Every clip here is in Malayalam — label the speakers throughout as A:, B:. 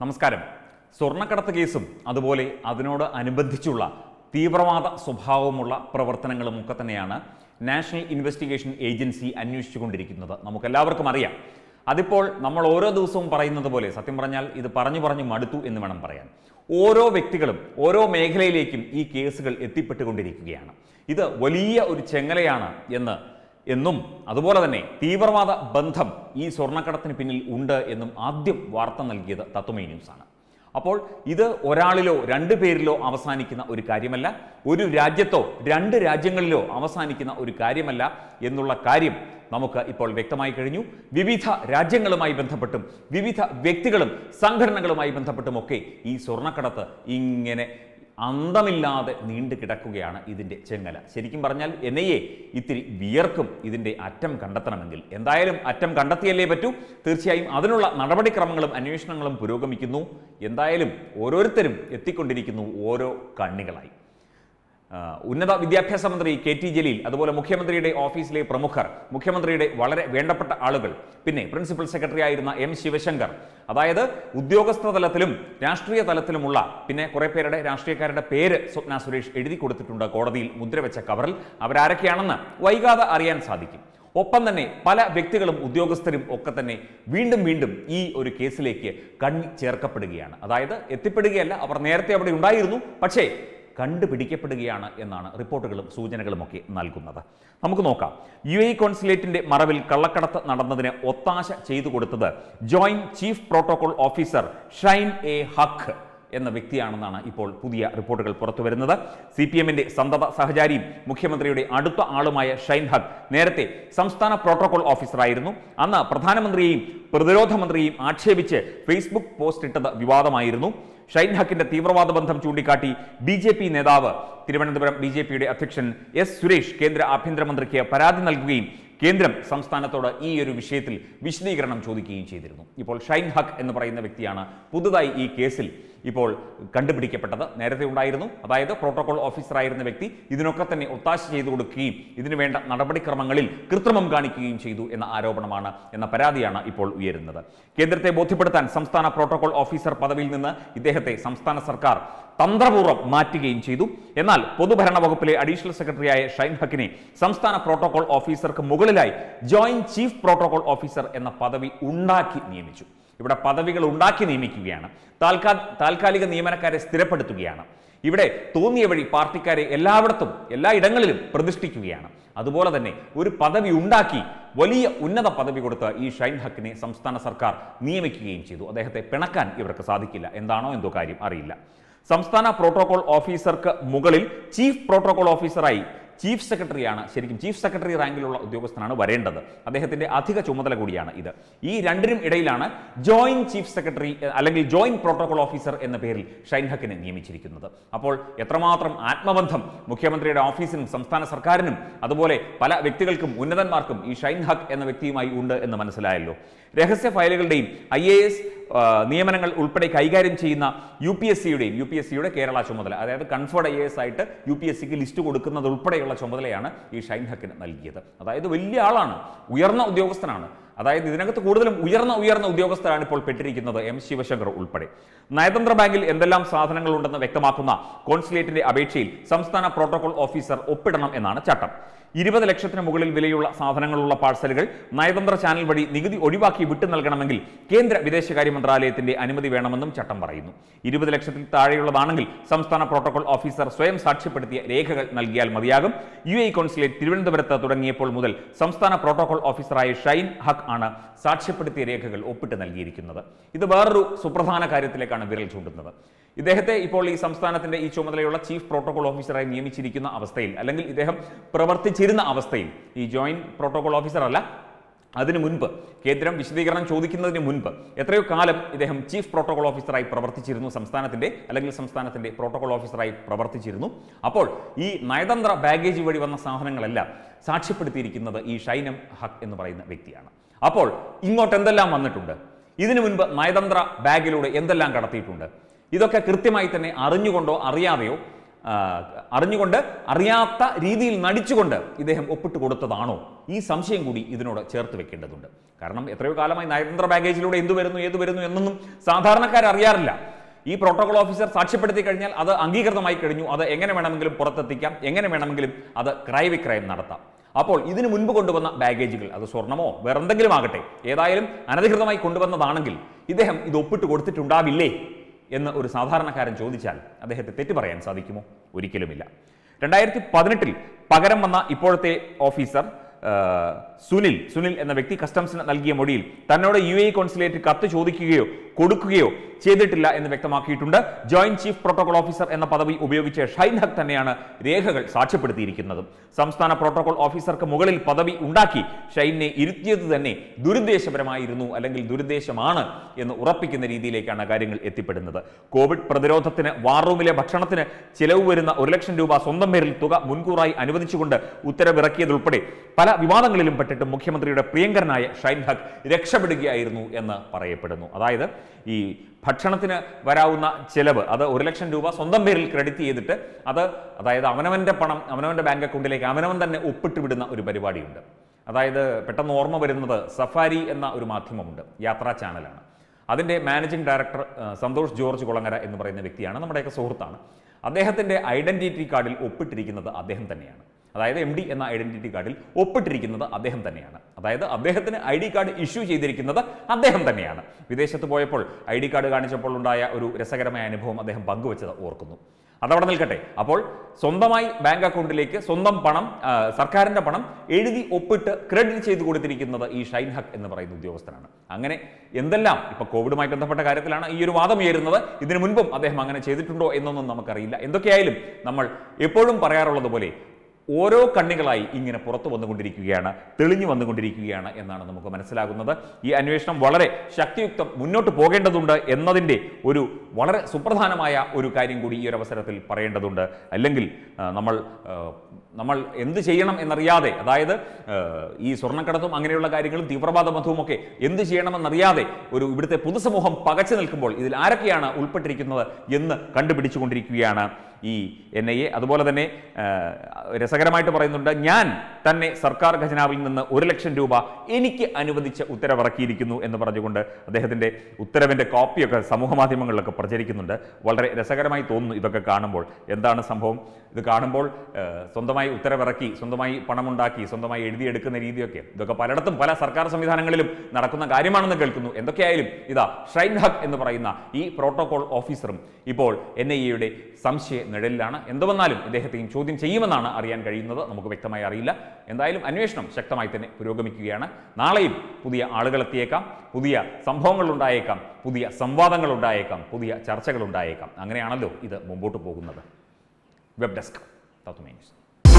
A: നമസ്കാരം സ്വർണ്ണക്കടത്ത് കേസും അതുപോലെ അതിനോട് അനുബന്ധിച്ചുള്ള തീവ്രവാദ സ്വഭാവമുള്ള പ്രവർത്തനങ്ങളും ഒക്കെ തന്നെയാണ് നാഷണൽ ഇൻവെസ്റ്റിഗേഷൻ ഏജൻസി അന്വേഷിച്ചുകൊണ്ടിരിക്കുന്നത് നമുക്കെല്ലാവർക്കും അറിയാം അതിപ്പോൾ നമ്മൾ ഓരോ ദിവസവും പറയുന്നത് പോലെ സത്യം പറഞ്ഞാൽ ഇത് പറഞ്ഞു പറഞ്ഞു മടുത്തു എന്ന് വേണം പറയാൻ ഓരോ വ്യക്തികളും ഓരോ മേഖലയിലേക്കും ഈ കേസുകൾ എത്തിപ്പെട്ടുകൊണ്ടിരിക്കുകയാണ് ഇത് വലിയ ഒരു ചെങ്ങലയാണ് എന്ന് എന്നും അതുപോലെ തന്നെ തീവ്രവാദ ബന്ധം ഈ സ്വർണ്ണക്കടത്തിന് പിന്നിൽ ഉണ്ട് എന്നും ആദ്യം വാർത്ത നൽകിയത് തത്വമേ ന്യൂസാണ് അപ്പോൾ ഇത് ഒരാളിലോ രണ്ട് പേരിലോ അവസാനിക്കുന്ന ഒരു കാര്യമല്ല ഒരു രാജ്യത്തോ രണ്ട് രാജ്യങ്ങളിലോ അവസാനിക്കുന്ന ഒരു കാര്യമല്ല എന്നുള്ള കാര്യം നമുക്ക് ഇപ്പോൾ വ്യക്തമായി കഴിഞ്ഞു വിവിധ രാജ്യങ്ങളുമായി ബന്ധപ്പെട്ടും വിവിധ വ്യക്തികളും സംഘടനകളുമായി ബന്ധപ്പെട്ടുമൊക്കെ ഈ സ്വർണ്ണക്കടത്ത് ഇങ്ങനെ അന്തമില്ലാതെ നീണ്ടു കിടക്കുകയാണ് ഇതിൻ്റെ ചെങ്ങല ശരിക്കും പറഞ്ഞാൽ എൻ ഐ എ ഇത്തിരി വിയർക്കും ഇതിൻ്റെ അറ്റം കണ്ടെത്തണമെങ്കിൽ എന്തായാലും അറ്റം കണ്ടെത്തിയല്ലേ പറ്റൂ തീർച്ചയായും അതിനുള്ള നടപടിക്രമങ്ങളും അന്വേഷണങ്ങളും പുരോഗമിക്കുന്നു എന്തായാലും ഓരോരുത്തരും എത്തിക്കൊണ്ടിരിക്കുന്നു ഓരോ കണ്ണികളായി ആ, ഉന്നത വിദ്യാഭ്യാസ മന്ത്രി കെ ടി ജലീൽ അതുപോലെ മുഖ്യമന്ത്രിയുടെ ഓഫീസിലെ പ്രമുഖർ മുഖ്യമന്ത്രിയുടെ വളരെ വേണ്ടപ്പെട്ട ആളുകൾ പിന്നെ പ്രിൻസിപ്പൽ സെക്രട്ടറി ആയിരുന്ന എം ശിവശങ്കർ അതായത് ഉദ്യോഗസ്ഥ തലത്തിലും രാഷ്ട്രീയ തലത്തിലുമുള്ള പിന്നെ കുറെ പേരുടെ രാഷ്ട്രീയക്കാരുടെ പേര് സ്വപ്ന സുരേഷ് എഴുതി കൊടുത്തിട്ടുണ്ട് കോടതിയിൽ മുദ്രവെച്ച കവറിൽ അവരാരൊക്കെയാണെന്ന് വൈകാതെ അറിയാൻ സാധിക്കും ഒപ്പം തന്നെ പല വ്യക്തികളും ഉദ്യോഗസ്ഥരും ഒക്കെ തന്നെ വീണ്ടും വീണ്ടും ഈ ഒരു കേസിലേക്ക് കണ്ണി ചേർക്കപ്പെടുകയാണ് അതായത് എത്തിപ്പെടുകയല്ല അവർ നേരത്തെ അവിടെ ഉണ്ടായിരുന്നു പക്ഷേ കണ്ടുപിടിക്കപ്പെടുകയാണ് എന്നാണ് റിപ്പോർട്ടുകളും സൂചനകളും ഒക്കെ നൽകുന്നത് നമുക്ക് നോക്കാം യു എ കോൺസുലേറ്റിന്റെ മറവിൽ കള്ളക്കടത്ത് നടന്നതിന് ഒത്താശ ചെയ്തു കൊടുത്തത് joint chief protocol officer Shine A Haq എന്ന വ്യക്തിയാണെന്നാണ് ഇപ്പോൾ പുതിയ റിപ്പോർട്ടുകൾ പുറത്തു വരുന്നത് സി പി എമ്മിന്റെ സന്തത സഹചാരിയും മുഖ്യമന്ത്രിയുടെ അടുത്ത ആളുമായ ഷൈൻ ഹക്ക് നേരത്തെ സംസ്ഥാന പ്രോട്ടോകോൾ ഓഫീസറായിരുന്നു അന്ന് പ്രധാനമന്ത്രിയെയും പ്രതിരോധ മന്ത്രിയെയും ആക്ഷേപിച്ച് ഫേസ്ബുക്ക് പോസ്റ്റ് ഇട്ടത് വിവാദമായിരുന്നു ഷൈൻ ഹക്കിന്റെ തീവ്രവാദ ബന്ധം ചൂണ്ടിക്കാട്ടി ബി ജെ പി നേതാവ് തിരുവനന്തപുരം ബി ജെ പിയുടെ അധ്യക്ഷൻ എസ് സുരേഷ് കേന്ദ്ര ആഭ്യന്തരമന്ത്രിക്ക് പരാതി നൽകുകയും കേന്ദ്രം സംസ്ഥാനത്തോട് ഈ ഒരു വിഷയത്തിൽ വിശദീകരണം ചോദിക്കുകയും ചെയ്തിരുന്നു ഇപ്പോൾ ഷൈൻ ഹക്ക് എന്ന് പറയുന്ന വ്യക്തിയാണ് പുതുതായി ഈ കേസിൽ ഇപ്പോൾ കണ്ടുപിടിക്കപ്പെട്ടത് നേരത്തെ ഉണ്ടായിരുന്നു അതായത് പ്രോട്ടോകോൾ ഓഫീസറായിരുന്ന വ്യക്തി ഇതിനൊക്കെ തന്നെ ഒത്താശ ചെയ്തു കൊടുക്കുകയും ഇതിനു വേണ്ട നടപടിക്രമങ്ങളിൽ കൃത്രിമം കാണിക്കുകയും ചെയ്തു എന്ന ആരോപണമാണ് എന്ന പരാതിയാണ് ഇപ്പോൾ ഉയരുന്നത് കേന്ദ്രത്തെ ബോധ്യപ്പെടുത്താൻ സംസ്ഥാന പ്രോട്ടോകോൾ ഓഫീസർ പദവിയിൽ നിന്ന് ഇദ്ദേഹത്തെ സംസ്ഥാന സർക്കാർ തന്ത്രപൂർവ്വം മാറ്റുകയും ചെയ്തു എന്നാൽ പൊതുഭരണ വകുപ്പിലെ അഡീഷണൽ സെക്രട്ടറിയായ ഷൈൻ ഹക്കിനെ സംസ്ഥാന പ്രോട്ടോകോൾ ഓഫീസർക്ക് മുകളിലായി ജോയിന്റ് ചീഫ് പ്രോട്ടോകോൾ ഓഫീസർ എന്ന പദവി ഉണ്ടാക്കി നിയമിച്ചു ഇവിടെ പദവികൾ ഉണ്ടാക്കി നിയമിക്കുകയാണ് താൽക്കാ താൽക്കാലിക നിയമനക്കാരെ സ്ഥിരപ്പെടുത്തുകയാണ് ഇവിടെ തോന്നിയ വഴി പാർട്ടിക്കാരെ എല്ലായിടത്തും എല്ലാ ഇടങ്ങളിലും പ്രതിഷ്ഠിക്കുകയാണ് അതുപോലെ തന്നെ ഒരു പദവി ഉണ്ടാക്കി വലിയ ഉന്നത പദവി കൊടുത്ത് ഈ ഷൈൻ ഹക്കിനെ സംസ്ഥാന സർക്കാർ നിയമിക്കുകയും ചെയ്തു അദ്ദേഹത്തെ പിണക്കാൻ ഇവർക്ക് സാധിക്കില്ല എന്താണോ എന്തോ കാര്യം അറിയില്ല സംസ്ഥാന പ്രോട്ടോകോൾ ഓഫീസർക്ക് മുകളിൽ ചീഫ് പ്രോട്ടോകോൾ ഓഫീസറായി ചീഫ് സെക്രട്ടറിയാണ് ശരിക്കും ചീഫ് സെക്രട്ടറി റാങ്കിലുള്ള ഉദ്യോഗസ്ഥനാണ് വരേണ്ടത് അദ്ദേഹത്തിന്റെ അധിക ചുമതല കൂടിയാണ് ഇത് ഈ രണ്ടിനും ഇടയിലാണ് ജോയിന്റ് ചീഫ് സെക്രട്ടറി എ- അല്ലെങ്കിൽ ജോയിന്റ് പ്രോട്ടോകോൾ ഓഫീസർ എന്ന പേരിൽ ഷൈൻ ഹക്കിനെ നിയമിച്ചിരിക്കുന്നത് അപ്പോൾ എത്രമാത്രം ആത്മബന്ധം മുഖ്യമന്ത്രിയുടെ ഓഫീസിനും സംസ്ഥാന സർക്കാരിനും അതുപോലെ പല വ്യക്തികൾക്കും ഉന്നതന്മാർക്കും ഈ ഷൈൻ ഹക്ക് എന്ന വ്യക്തിയുമായി ഉണ്ട് എന്ന് മനസ്സിലായല്ലോ രഹസ്യ ഫയലുകളുടെയും ഐ എ എസ് നിയമനങ്ങൾ ഉൾപ്പെടെ കൈകാര്യം ചെയ്യുന്ന യു പി എസ് സിയുടെയും യു പി എസ് സിയുടെ കേരള ചുമതല അതായത് conferred I A S U P S സിക്ക് ലിസ്റ്റ് കൊടുക്കുന്നത് ഉൾപ്പെടെയുള്ള ചുമതലയാണ് ഈ ഷൈൻ ഹക്കിന് നൽകിയത് അതായത് വലിയ ആളാണ് ഉയർന്ന ഉദ്യോഗസ്ഥനാണ് അതായത് ഇതിനകത്ത് കൂടുതലും ഉയർന്ന ഉയർന്ന ഉദ്യോഗസ്ഥരാണ് ഇപ്പോൾ പെട്ടിരിക്കുന്നത് എം ശിവശങ്കർ ഉൾപ്പെടെ നയതന്ത്ര ബാങ്കിൽ എന്തെല്ലാം സാധനങ്ങൾ ഉണ്ടെന്ന് വ്യക്തമാക്കുന്ന കോൺസുലേറ്റിന്റെ അപേക്ഷയിൽ സംസ്ഥാന പ്രോട്ടോകോൾ ഓഫീസർ ഒപ്പിടണം എന്നാണ് ചട്ടം ഇരുപത് ലക്ഷത്തിന് മുകളിൽ വിലയുള്ള സാധനങ്ങളുള്ള പാഴ്സലുകൾ നയതന്ത്ര ചാനൽ വഴി നികുതി ഒഴിവാക്കി വിട്ടു നൽകണമെങ്കിൽ കേന്ദ്ര വിദേശകാര്യ മന്ത്രാലയത്തിന്റെ അനുമതി വേണമെന്നും ചട്ടം പറയുന്നു ഇരുപത് ലക്ഷത്തിൽ താഴെയുള്ളതാണെങ്കിൽ സംസ്ഥാന പ്രോട്ടോകോൾ ഓഫീസർ സ്വയം സാക്ഷ്യപ്പെടുത്തിയ രേഖകൾ നൽകിയാൽ മതിയാകും യു എ കോൺസുലേറ്റ് തിരുവനന്തപുരത്ത് തുടങ്ങിയപ്പോൾ മുതൽ സംസ്ഥാന പ്രോട്ടോകോൾ ഓഫീസറായ ഷൈൻ ഹക്ക് ആണ് സാക്ഷ്യപ്പെടുത്തിയ രേഖകൾ ഒപ്പിട്ട് നൽകിയിരിക്കുന്നത് ഇത് വേറൊരു സുപ്രധാന കാര്യത്തിലേക്കാണ് വിരൽ ചൂണ്ടുന്നത് ഇദ്ദേഹത്തെ ഇപ്പോൾ ഈ സംസ്ഥാനത്തിന്റെ ഈ ചുമതലയുള്ള ചീഫ് പ്രോട്ടോകോൾ ഓഫീസറായി നിയമിച്ചിരിക്കുന്ന അവസ്ഥയിൽ അല്ലെങ്കിൽ ഇദ്ദേഹം പ്രവർത്തിച്ചിരുന്ന അവസ്ഥയിൽ ഈ ജോയിന്റ് പ്രോട്ടോകോൾ ഓഫീസർ അല്ല അതിനു മുൻപ് കേന്ദ്രം വിശദീകരണം ചോദിക്കുന്നതിന് മുൻപ് എത്രയോ കാലം ഇദ്ദേഹം ചീഫ് പ്രോട്ടോകോൾ ഓഫീസറായി പ്രവർത്തിച്ചിരുന്നു സംസ്ഥാനത്തിന്റെ അല്ലെങ്കിൽ സംസ്ഥാനത്തിന്റെ പ്രോട്ടോകോൾ ഓഫീസറായി പ്രവർത്തിച്ചിരുന്നു അപ്പോൾ ഈ നയതന്ത്ര ബാഗേജ് വഴി വന്ന സാധനങ്ങളെല്ലാം സാക്ഷ്യപ്പെടുത്തിയിരിക്കുന്നത് ഈ ഷൈനം ഹക്ക് എന്ന് പറയുന്ന വ്യക്തിയാണ് അപ്പോൾ ഇങ്ങോട്ട് എന്തെല്ലാം വന്നിട്ടുണ്ട് ഇതിനു മുൻപ് നയതന്ത്ര ബാഗിലൂടെ എന്തെല്ലാം കടത്തിയിട്ടുണ്ട് ഇതൊക്കെ കൃത്യമായി തന്നെ അറിഞ്ഞുകൊണ്ടോ അറിയാതെയോ ആ, അറിഞ്ഞുകൊണ്ട് അറിയാത്ത രീതിയിൽ നടിച്ചുകൊണ്ട് ഇദ്ദേഹം ഒപ്പിട്ട് കൊടുത്തതാണോ ഈ സംശയം കൂടി ഇതിനോട് ചേർത്ത് വെക്കേണ്ടതുണ്ട് കാരണം എത്രയോ കാലമായി നയതന്ത്ര ബാഗേജിലൂടെ എന്ത് വരുന്നു ഏത് വരുന്നു എന്നൊന്നും സാധാരണക്കാർ അറിയാറില്ല ഈ പ്രോട്ടോകോൾ ഓഫീസർ സാക്ഷ്യപ്പെടുത്തി കഴിഞ്ഞാൽ അത് അംഗീകൃതമായി കഴിഞ്ഞു അത് എങ്ങനെ വേണമെങ്കിലും പുറത്തെത്തിക്കാം എങ്ങനെ വേണമെങ്കിലും അത് ക്രയവിക്രയം നടത്താം അപ്പോൾ ഇതിനു മുൻപ് കൊണ്ടുവന്ന ബാഗേജുകൾ അത് സ്വർണമോ വേറെന്തെങ്കിലും ആകട്ടെ ഏതായാലും അനധികൃതമായി കൊണ്ടുവന്നതാണെങ്കിൽ ഇദ്ദേഹം ഇത് ഒപ്പിട്ട് കൊടുത്തിട്ടുണ്ടാവില്ലേ എന്ന് ഒരു സാധാരണക്കാരൻ ചോദിച്ചാൽ അദ്ദേഹത്തെ തെറ്റു പറയാൻ സാധിക്കുമോ ഒരിക്കലുമില്ല രണ്ടായിരത്തി പതിനെട്ടിൽ പകരം വന്ന ഇപ്പോഴത്തെ ഓഫീസർ ആ, സുനിൽ സുനിൽ എന്ന വ്യക്തി കസ്റ്റംസിന് നൽകിയ മൊഴിയിൽ തന്നോട് യു എ കോൺസുലേറ്റ് കത്ത് ചോദിക്കുകയോ കൊടുക്കുകയോ ചെയ്തിട്ടില്ല എന്ന് വ്യക്തമാക്കിയിട്ടുണ്ട് ജോയിന്റ് ചീഫ് പ്രോട്ടോകോൾ ഓഫീസർ എന്ന പദവി ഉപയോഗിച്ച് ഷൈൻ ഹക്ക് തന്നെയാണ് രേഖകൾ സാക്ഷ്യപ്പെടുത്തിയിരിക്കുന്നത് സംസ്ഥാന പ്രോട്ടോകോൾ ഓഫീസർക്ക് മുകളിൽ പദവി ഉണ്ടാക്കി ഷൈനെ ഇരുത്തിയത് തന്നെ ദുരുദ്ദേശപരമായിരുന്നു അല്ലെങ്കിൽ ദുരുദ്ദേശമാണ് എന്ന് ഉറപ്പിക്കുന്ന രീതിയിലേക്കാണ് കാര്യങ്ങൾ എത്തിപ്പെടുന്നത് കോവിഡ് പ്രതിരോധത്തിന് വാർ റൂമിലെ ഭക്ഷണത്തിന് ചിലവ് വരുന്ന ഒരു ലക്ഷം രൂപ സ്വന്തം പേരിൽ തുക മുൻകൂറായി അനുവദിച്ചുകൊണ്ട് ഉത്തരവിറക്കിയതുൾപ്പെടെ പല വിവാദങ്ങളിലും പെട്ടിട്ട് മുഖ്യമന്ത്രിയുടെ പ്രിയങ്കരനായ ഷൈൻ ഹക്ക് രക്ഷപ്പെടുകയായിരുന്നു എന്ന് പറയപ്പെടുന്നു അതായത് ഈ ഭക്ഷണത്തിന് വരാവുന്ന ചിലവ് അത് ഒരു ലക്ഷം രൂപ സ്വന്തം പേരിൽ ക്രെഡിറ്റ് ചെയ്തിട്ട് അത് അതായത് അവനവന്റെ പണം അവനവന്റെ ബാങ്ക് അക്കൗണ്ടിലേക്ക് അവനവൻ തന്നെ ഒപ്പിട്ട് വിടുന്ന ഒരു പരിപാടിയുണ്ട് അതായത് പെട്ടെന്ന് ഓർമ്മ വരുന്നത് സഫാരി എന്ന ഒരു മാധ്യമമുണ്ട് യാത്രാ ചാനലാണ് അതിൻ്റെ മാനേജിംഗ് ഡയറക്ടർ ആ, സന്തോഷ് ജോർജ് കുളങ്ങര എന്ന് പറയുന്ന വ്യക്തിയാണ് നമ്മുടെയൊക്കെ സുഹൃത്താണ് അദ്ദേഹത്തിൻ്റെ ഐഡന്റിറ്റി കാർഡിൽ ഒപ്പിട്ടിരിക്കുന്നത് അദ്ദേഹം തന്നെയാണ് അതായത് എം ഡി എന്ന ഐഡന്റിറ്റി കാർഡിൽ ഒപ്പിട്ടിരിക്കുന്നത് അദ്ദേഹം തന്നെയാണ് അതായത് അദ്ദേഹത്തിന് ഐ ഡി കാർഡ് ഇഷ്യൂ ചെയ്തിരിക്കുന്നത് അദ്ദേഹം തന്നെയാണ് വിദേശത്ത് പോയപ്പോൾ ഐ ഡി കാർഡ് കാണിച്ചപ്പോൾ ഉണ്ടായ ഒരു രസകരമായ അനുഭവം അദ്ദേഹം പങ്കുവച്ചത് ഓർക്കുന്നു അതവിടെ നിൽക്കട്ടെ അപ്പോൾ സ്വന്തമായി ബാങ്ക് അക്കൗണ്ടിലേക്ക് സ്വന്തം പണം ആ, സർക്കാരിന്റെ പണം എഴുതി ഒപ്പിട്ട് ക്രെഡിറ്റ് ചെയ്ത് കൊടുത്തിരിക്കുന്നത് ഈ ഷൈൻ ഹക്ക് എന്ന് പറയുന്ന ഉദ്യോഗസ്ഥനാണ് അങ്ങനെ എന്തെല്ലാം ഇപ്പൊ കോവിഡുമായി ബന്ധപ്പെട്ട കാര്യത്തിലാണ് ഈ ഒരു വാദം ഉയരുന്നത് ഇതിനു മുൻപും അദ്ദേഹം അങ്ങനെ ചെയ്തിട്ടുണ്ടോ എന്നൊന്നും നമുക്കറിയില്ല എന്തൊക്കെയായാലും നമ്മൾ എപ്പോഴും പറയാറുള്ളത് പോലെ ഓരോ കണ്ണികളായി ഇങ്ങനെ പുറത്തു വന്നുകൊണ്ടിരിക്കുകയാണ് തെളിഞ്ഞു വന്നുകൊണ്ടിരിക്കുകയാണ് എന്നാണ് നമുക്ക് മനസ്സിലാകുന്നത് ഈ അന്വേഷണം വളരെ ശക്തിയുക്തം മുന്നോട്ട് പോകേണ്ടതുണ്ട് എന്നതിൻ്റെ ഒരു വളരെ സുപ്രധാനമായ ഒരു കാര്യം കൂടി ഈ ഒരു അവസരത്തിൽ പറയേണ്ടതുണ്ട് അല്ലെങ്കിൽ ആ, നമ്മൾ ആ, നമ്മൾ എന്ത് ചെയ്യണം എന്നറിയാതെ അതായത് ആ, ഈ സ്വർണ്ണക്കടത്തും അങ്ങനെയുള്ള കാര്യങ്ങളും തീവ്രവാദ ബന്ധവും ഒക്കെ എന്ത് ചെയ്യണമെന്നറിയാതെ ഒരു ഇവിടുത്തെ പൊതുസമൂഹം പകച്ചു നിൽക്കുമ്പോൾ ഇതിൽ ആരൊക്കെയാണ് ഉൾപ്പെട്ടിരിക്കുന്നത് എന്ന് കണ്ടുപിടിച്ചുകൊണ്ടിരിക്കുകയാണ് ഈ എൻ ഐ എ അതുപോലെ തന്നെ ആ, രസകരമായിട്ട് പറയുന്നുണ്ട് ഞാൻ തന്നെ സർക്കാർ ഖജനാവിൽ നിന്ന് ഒരു ലക്ഷം രൂപ എനിക്ക് അനുവദിച്ച് ഉത്തരവിറക്കിയിരിക്കുന്നു എന്ന് പറഞ്ഞുകൊണ്ട് അദ്ദേഹത്തിൻ്റെ ഉത്തരവിൻ്റെ കോപ്പിയൊക്കെ സമൂഹ മാധ്യമങ്ങളിലൊക്കെ പ്രചരിക്കുന്നുണ്ട് വളരെ രസകരമായി തോന്നുന്നു ഇതൊക്കെ കാണുമ്പോൾ എന്താണ് സംഭവം ഇത് കാണുമ്പോൾ ആ, സ്വന്തമായി ഉത്തരവിറക്കി സ്വന്തമായി പണമുണ്ടാക്കി സ്വന്തമായി എഴുതിയെടുക്കുന്ന രീതിയൊക്കെ ഇതൊക്കെ പലയിടത്തും പല സർക്കാർ സംവിധാനങ്ങളിലും നടക്കുന്ന കാര്യമാണെന്ന് കേൾക്കുന്നു എന്തൊക്കെയായാലും ഇതാ ഷൈൻ ഹക്ക് എന്ന് പറയുന്ന ഈ പ്രോട്ടോകോൾ ഓഫീസറും ഇപ്പോൾ എൻ ഐ എയുടെ സംശയ നിഴലിലാണ് എന്ത് വന്നാലും ഇദ്ദേഹത്തെയും ചോദ്യം ചെയ്യുമെന്നാണ് അറിയാൻ കഴിയുന്നത് നമുക്ക് വ്യക്തമായി അറിയില്ല എന്തായാലും അന്വേഷണം ശക്തമായി തന്നെ പുരോഗമിക്കുകയാണ് നാളെയും പുതിയ ആളുകൾ എത്തിയേക്കാം പുതിയ സംഭവങ്ങൾ ഉണ്ടായേക്കാം പുതിയ സംവാദങ്ങൾ ഉണ്ടായേക്കാം പുതിയ ചർച്ചകൾ ഉണ്ടായേക്കാം അങ്ങനെയാണല്ലോ ഇത് മുമ്പോട്ട് പോകുന്നത് വെബ് ഡെസ്ക് തത്തുമേ ന്യൂസ്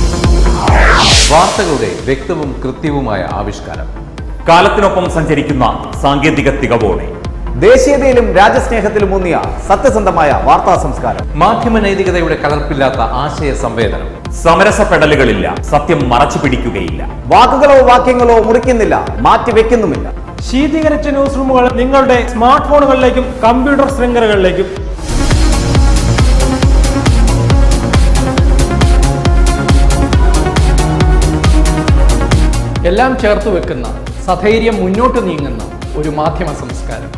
B: വാർത്തകളുടെ വ്യക്തവും കൃത്യവുമായ ആവിഷ്കാരം
A: കാലത്തിനൊപ്പം സഞ്ചരിക്കുന്ന സാങ്കേതിക തികവോടെ
C: ദേശീയതയിലും രാജ്യസ്നേഹത്തിലും ഊന്നിയ സത്യസന്ധമായ വാർത്താ സംസ്കാരം
B: മാധ്യമ നൈതികതയുടെ കലർപ്പില്ലാത്ത ആശയ സംവേദനം
A: സമരസപ്പെടലുകളില്ല സത്യം മറച്ചു പിടിക്കുകയില്ല
C: വാക്കുകളോ വാക്യങ്ങളോ മുറിക്കുന്നില്ല മാറ്റിവെക്കുന്നുമില്ല
D: ശീതീകരിച്ച ന്യൂസ് റൂമുകൾ നിങ്ങളുടെ സ്മാർട്ട് ഫോണുകളിലേക്കും കമ്പ്യൂട്ടർ ശൃംഖലകളിലേക്കും
E: എല്ലാം ചേർത്ത് വെക്കുന്ന സധൈര്യം മുന്നോട്ട് നീങ്ങുന്ന ഒരു മാധ്യമ സംസ്കാരം